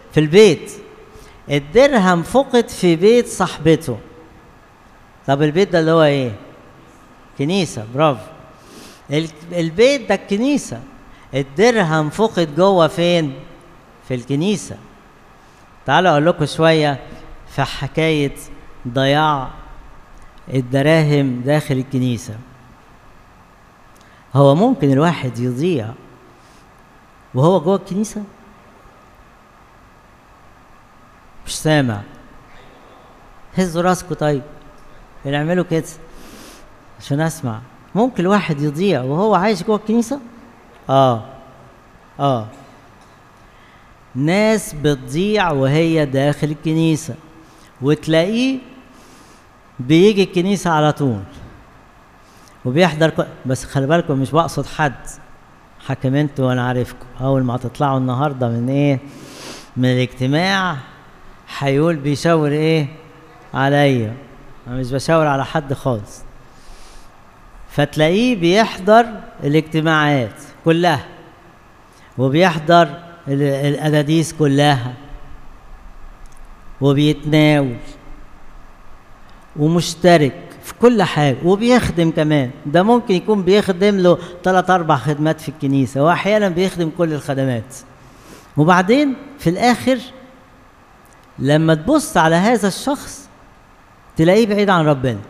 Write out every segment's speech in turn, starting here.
في البيت الدرهم فقد في بيت صاحبته طب البيت ده اللي هو ايه كنيسة برافو ال- البيت ده الكنيسة الدرهم فقد جوه فين في الكنيسة تعالوا اقول لكم شوية في حكاية ضياع الدراهم داخل الكنيسة هو ممكن الواحد يضيع وهو جوه الكنيسة مش سامع هزوا راسكم طيب نعملوا كده عشان اسمع ممكن الواحد يضيع وهو عايش جوه الكنيسة اه اه ناس بتضيع وهي داخل الكنيسة وتلاقيه بيجي الكنيسة على طول وبيحضر ك... بس خلي بالكم مش بقصد حد حكم انتوا وانا عارفكم اول ما هتطلعوا النهارده من ايه من الاجتماع هيقول بيشاور ايه عليا انا مش بشاور على حد خالص فتلاقيه بيحضر الاجتماعات كلها وبيحضر ال- الأداديس كلها وبيتناول ومشترك في كل حاجة وبيخدم كمان ده ممكن يكون بيخدم له ثلاث أربع خدمات في الكنيسة وأحيانا بيخدم كل الخدمات وبعدين في الآخر لما تبص على هذا الشخص تلاقيه بعيد عن ربنا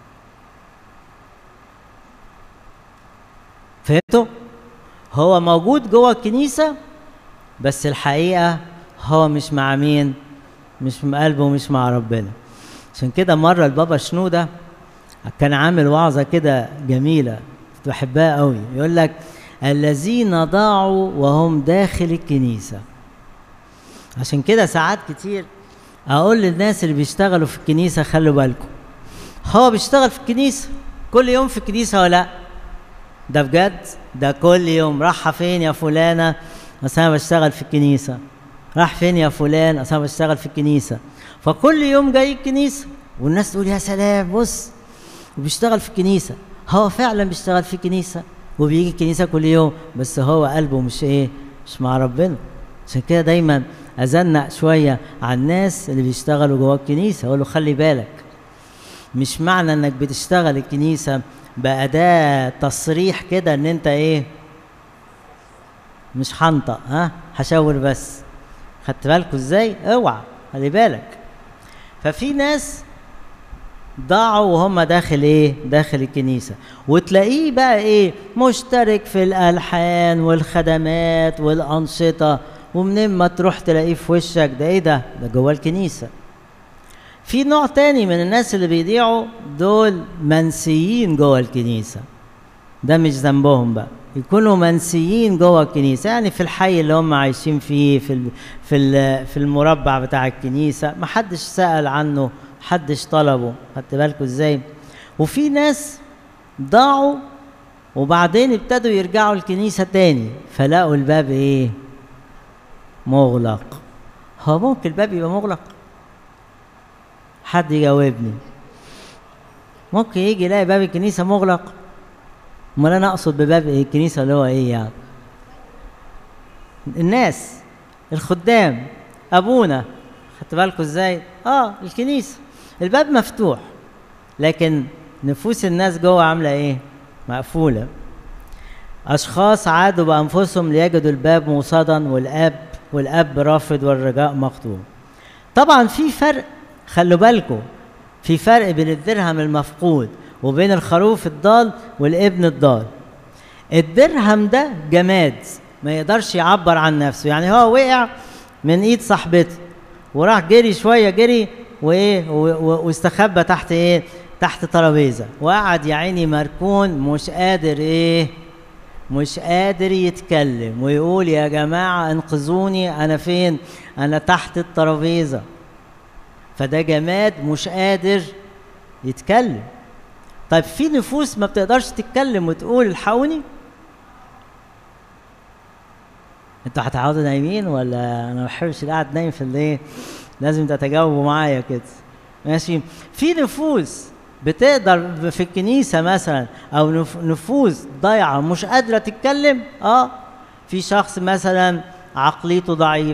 فهمتوا؟ هو موجود جوه الكنيسة بس الحقيقة هو مش مع مين؟ مش مع قلبه مش مع ربنا عشان كده مرة البابا شنودة كان عامل وعظة كده جميلة كنت بحبها قوي يقول لك الذين ضاعوا وهم داخل الكنيسة عشان كده ساعات كتير اقول للناس اللي بيشتغلوا في الكنيسة خلوا بالكم هو بيشتغل في الكنيسة كل يوم في الكنيسة ولا لا ده بجد ده كل يوم راح فين يا فلانة أصل أنا بشتغل في الكنيسة راح فين يا فلان أصل أنا بشتغل في الكنيسة فكل يوم جاي الكنيسة والناس تقول يا سلام بص وبيشتغل في الكنيسة هو فعلا بيشتغل في الكنيسة وبيجي الكنيسة كل يوم بس هو قلبه مش ايه مش مع ربنا عشان كده دايما ازنق شوية على الناس اللي بيشتغلوا جوه الكنيسة اقول له خلي بالك مش معنى انك بتشتغل الكنيسة بأداة تصريح كده ان انت ايه مش هنطق ها هشاور بس خدت بالكوا ازاي اوعى خلي بالك ففي ناس ضاعوا وهم داخل ايه داخل الكنيسه وتلاقيه بقى ايه مشترك في الالحان والخدمات والانشطه ومنين ما تروح تلاقيه في وشك ده ايه ده ده جوه الكنيسه في نوع تاني من الناس اللي بيضيعوا دول منسيين جوه الكنيسه ده مش ذنبهم بقى يكونوا منسيين جوه الكنيسه يعني في الحي اللي هم عايشين فيه في ال في ال في المربع بتاع الكنيسه ما حدش سال عنه حدش طلبه خدت بالكوا ازاي وفي ناس ضاعوا وبعدين ابتدوا يرجعوا الكنيسه تاني فلقوا الباب ايه مغلق هو ممكن الباب يبقى مغلق حد يجاوبني ممكن يجي يلاقي باب الكنيسه مغلق امال انا اقصد بباب ايه الكنيسه اللي هو ايه يعني الناس الخدام ابونا خدت بالكوا ازاي اه الكنيسه الباب مفتوح لكن نفوس الناس جوه عامله ايه مقفوله اشخاص عادوا بانفسهم ليجدوا الباب موصدا والاب والاب رافض والرجاء مقطوع طبعا في فرق خلوا بالكم في فرق بين الدرهم المفقود وبين الخروف الضال والابن الضال الدرهم ده جماد ما يقدرش يعبر عن نفسه يعني هو وقع من ايد صاحبته وراح جري شويه جري وايه واستخبى تحت ايه تحت ترابيزه وقعد يا عيني مركون مش قادر ايه مش قادر يتكلم ويقول يا جماعه انقذوني انا فين انا تحت الترابيزه فده جماد مش قادر يتكلم طيب في نفوس ما بتقدرش تتكلم وتقول الحقوني انتوا هتقعدوا نايمين ولا انا ما بحبش القعد نايم في الايه لازم تتجاوبوا معايا كده ماشي في نفوس بتقدر في الكنيسة مثلا أو نفوس ضايعة مش قادرة تتكلم اه في شخص مثلا عقليته ضعيف